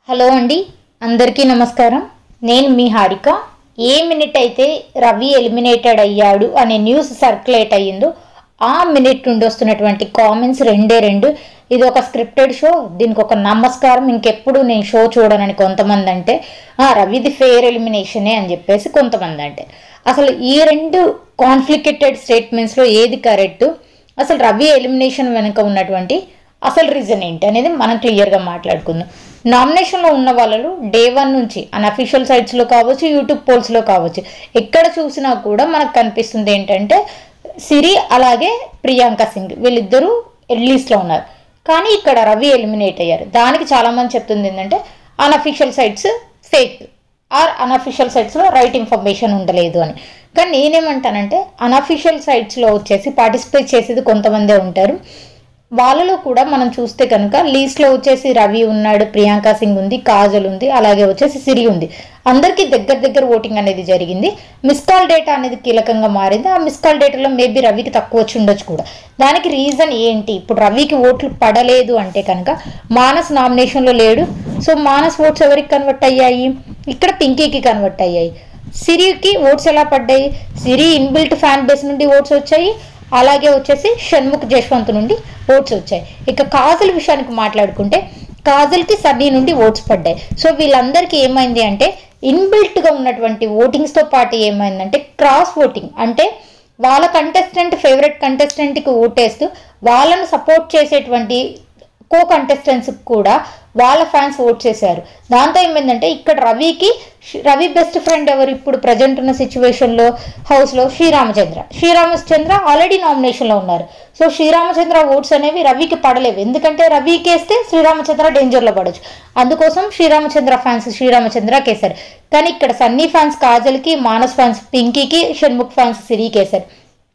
hello అండి అందరికీ నమస్కారం నేను మీ హారిక ఏ మినిట్ అయితే రవి ఎలిమినేటెడ్ అయ్యాడు అనే న్యూస్ సర్క్యులేట్ అయ్యిందో ఆ మినిట్ నుండి వస్తున్నటువంటి కామెంట్స్ రెండే రెండు ఇది ఒక స్క్రిప్టెడ్ షో దీనికి ఒక నమస్కారం ఇంకెప్పుడు నేను షో చూడనని కొంతమంది అంటే "ఆ, రవిది ఫెయిర్ ఎలిమినేషనే అని చెప్పేసి కొంతమంది అంటే అసలు ఈ రెండు కాన్ఫ్లిక్టెడ్ స్టేట్మెంట్స్లో ఏది కరెక్ట్ అసలు రవి ఎలిమినేషన్ వెనుక ఉన్నటువంటి అసలు రీజన్ ఏంటి అనేది మనం క్లియర్గా మాట్లాడుకుందాం నామినేషన్లో ఉన్న వాళ్ళలో డే వన్ నుంచి అన్అఫీషియల్ సైట్స్లో కావచ్చు యూట్యూబ్ పోల్స్లో కావచ్చు ఎక్కడ చూసినా కూడా మనకు కనిపిస్తుంది ఏంటంటే సిరి అలాగే ప్రియాంక సింగ్ వీళ్ళిద్దరూ లిస్ట్లో ఉన్నారు కానీ ఇక్కడ రవి ఎలిమినేట్ అయ్యారు దానికి చాలామంది చెప్తుంది ఏంటంటే unofficial sites fake or unofficial సైట్స్లో రైట్ ఇన్ఫర్మేషన్ ఉండలేదు అని కానీ నేనేమంటానంటే అన్అఫీషియల్ సైట్స్లో వచ్చేసి పార్టిసిపేట్ చేసేది కొంతమందే ఉంటారు వాళ్ళలో కూడా మనం చూస్తే కనుక లీస్ట్లో వచ్చేసి రవి ఉన్నాడు ప్రియాంక సింగ్ ఉంది కాజల్ ఉంది అలాగే వచ్చేసి సిరి ఉంది అందరికీ దగ్గర దగ్గర ఓటింగ్ అనేది జరిగింది మిస్ కాల్ డేటా అనేది కీలకంగా మారింది ఆ మిస్ కాల్ డేటాలో మేబీ రవికి తక్కువ వచ్చి ఉండొచ్చు కూడా దానికి రీజన్ ఏంటి ఇప్పుడు రవికి ఓట్లు పడలేదు అంటే కనుక మానస్ నామినేషన్లో లేడు సో మానస్ ఓట్స్ ఎవరికి కన్వర్ట్ అయ్యాయి ఇక్కడ పింకీకి కన్వర్ట్ అయ్యాయి సిరికి ఓట్స్ ఎలా పడ్డాయి సిరి ఇన్బిల్ట్ ఫ్యాన్ బేస్ నుండి ఓట్స్ వచ్చాయి అలాగే వచ్చేసి షణ్ముఖ్ జశ్వంత్ నుండి ఓట్స్ వచ్చాయి ఇక కాజల్ విషయానికి మాట్లాడుకుంటే కాజల్కి సన్నీ నుండి ఓట్స్ పడ్డాయి సో వీళ్ళందరికీ ఏమైంది అంటే ఇన్బిల్ట్గా ఉన్నటువంటి ఓటింగ్స్తో పాటు ఏమైందంటే క్రాస్ ఓటింగ్ అంటే వాళ్ళ కంటెస్టెంట్ ఫేవరెట్ కంటెస్టెంట్కి ఓటేస్తూ వాళ్ళను సపోర్ట్ చేసేటువంటి కో కంటెస్టెంట్స్ కూడా వాళ్ళ ఫ్యాన్స్ ఓట్ చేశారు దాంతో ఏమైందంటే ఇక్కడ రవికి ష్- రవి బెస్ట్ ఫ్రెండ్ ఎవరు ఇప్పుడు ప్రజెంట్ ఉన్న సిచ్యువేషన్లో హౌస్లో శ్రీరామచంద్ర శ్రీరామచంద్ర ఆల్రెడీ నామినేషన్లో ఉన్నారు సో శ్రీరామచంద్ర ఓట్స్ అనేవి రవికి పడలేవు ఎందుకంటే రవికి వేస్తే శ్రీరామచంద్ర డేంజర్లో పడవచ్చు అందుకోసం శ్రీరామచంద్ర ఫ్యాన్స్ శ్రీరామచంద్రకి వేశారు కానీ ఇక్కడ సన్నీ ఫ్యాన్స్ కాజల్కి మానస్ ఫ్యాన్స్ పింకీకి షణ్ముఖ్ ఫ్యాన్స్ సిరికి వేశారు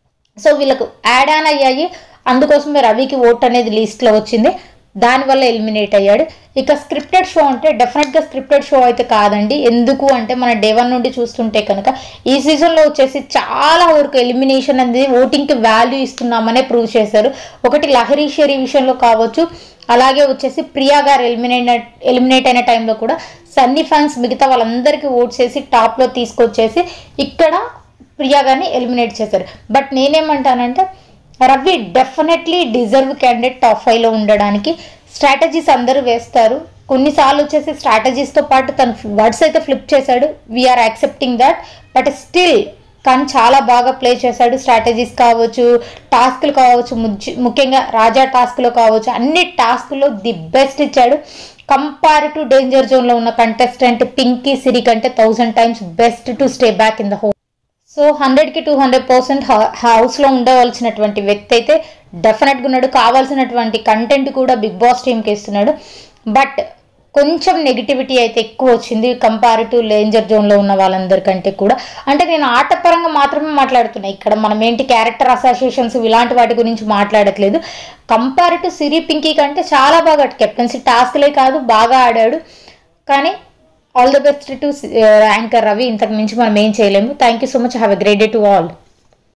సో వీళ్ళకు యాడ్ ఆన్ అయ్యాయి అందుకోసమే రవికి ఓట్ అనేది లిస్ట్లో వచ్చింది దానివల్ల ఎలిమినేట్ అయ్యాడు ఇక స్క్రిప్టెడ్ షో అంటే డెఫినెట్గా స్క్రిప్టెడ్ షో అయితే కాదండి ఎందుకు అంటే మన డే వన్ నుండి చూస్తుంటే కనుక ఈ సీజన్లో వచ్చేసి చాలా వరకు ఎలిమినేషన్ అనేది ఓటింగ్కి వాల్యూ ఇస్తున్నామనే ప్రూవ్ చేశారు ఒకటి లహరీ షెరీ విషయంలో కావచ్చు అలాగే వచ్చేసి ప్రియా గారు ఎలిమినేట్ ఎలిమినేట్ అయిన టైంలో కూడా సన్నీ ఫ్యాన్స్ మిగతా వాళ్ళందరికీ ఓట్స్ చేసి టాప్లో తీసుకొచ్చేసి ఇక్కడ ప్రియా గారిని ఎలిమినేట్ చేశారు బట్ నేనేమంటానంటే Ravi definitely deserve candidate top ఫైవ్లో ఉండడానికి స్ట్రాటజీస్ అందరూ వేస్తారు కొన్నిసార్లు వచ్చేసి స్ట్రాటజీస్తో పాటు తను వర్డ్స్ అయితే ఫ్లిప్ చేశాడు we're accepting that but still కానీ చాలా బాగా ప్లే చేశాడు స్ట్రాటజీస్ కావచ్చు టాస్క్లు కావచ్చు ముజ్జి- ముఖ్యంగా రాజా టాస్క్లో కావచ్చు అన్ని టాస్క్లో ది బెస్ట్ ఇచ్చాడు కంపేర్ టు డేంజర్ జోన్లో ఉన్న కంటెస్టెంట్ పింకీ సిరి కంటే thousand times best to stay back in the home so హండ్రెడ్కి టూ హండ్రెడ్ పర్సెంట్ హౌస్లో ఉండవలసినటువంటి వ్యక్తి అయితే డెఫినెట్గా ఉన్నాడు కావాల్సినటువంటి కంటెంట్ కూడా బిగ్ బాస్ టీంకి ఇస్తున్నాడు బట్ కొంచెం నెగిటివిటీ అయితే ఎక్కువ వచ్చింది కంపేర్ టు లేంజర్ జోన్లో ఉన్న వాళ్ళందరికంటే కూడా అంటే నేను ఆటపరంగా మాత్రమే మాట్లాడుతున్నా ఇక్కడ మనం ఏంటి క్యారెక్టర్ అసోసియేషన్స్ ఇలాంటి వాటి గురించి మాట్లాడట్లేదు కంపేర్ టు సిరి పింకీ కంటే చాలా బాగా కెప్టెన్సీ టాస్క్లే కాదు బాగా ఆడాడు కానీ all the best to anchor Ravi ఇంతకు మించి మనం ఏం చేయలేము thank you so much have a great day to all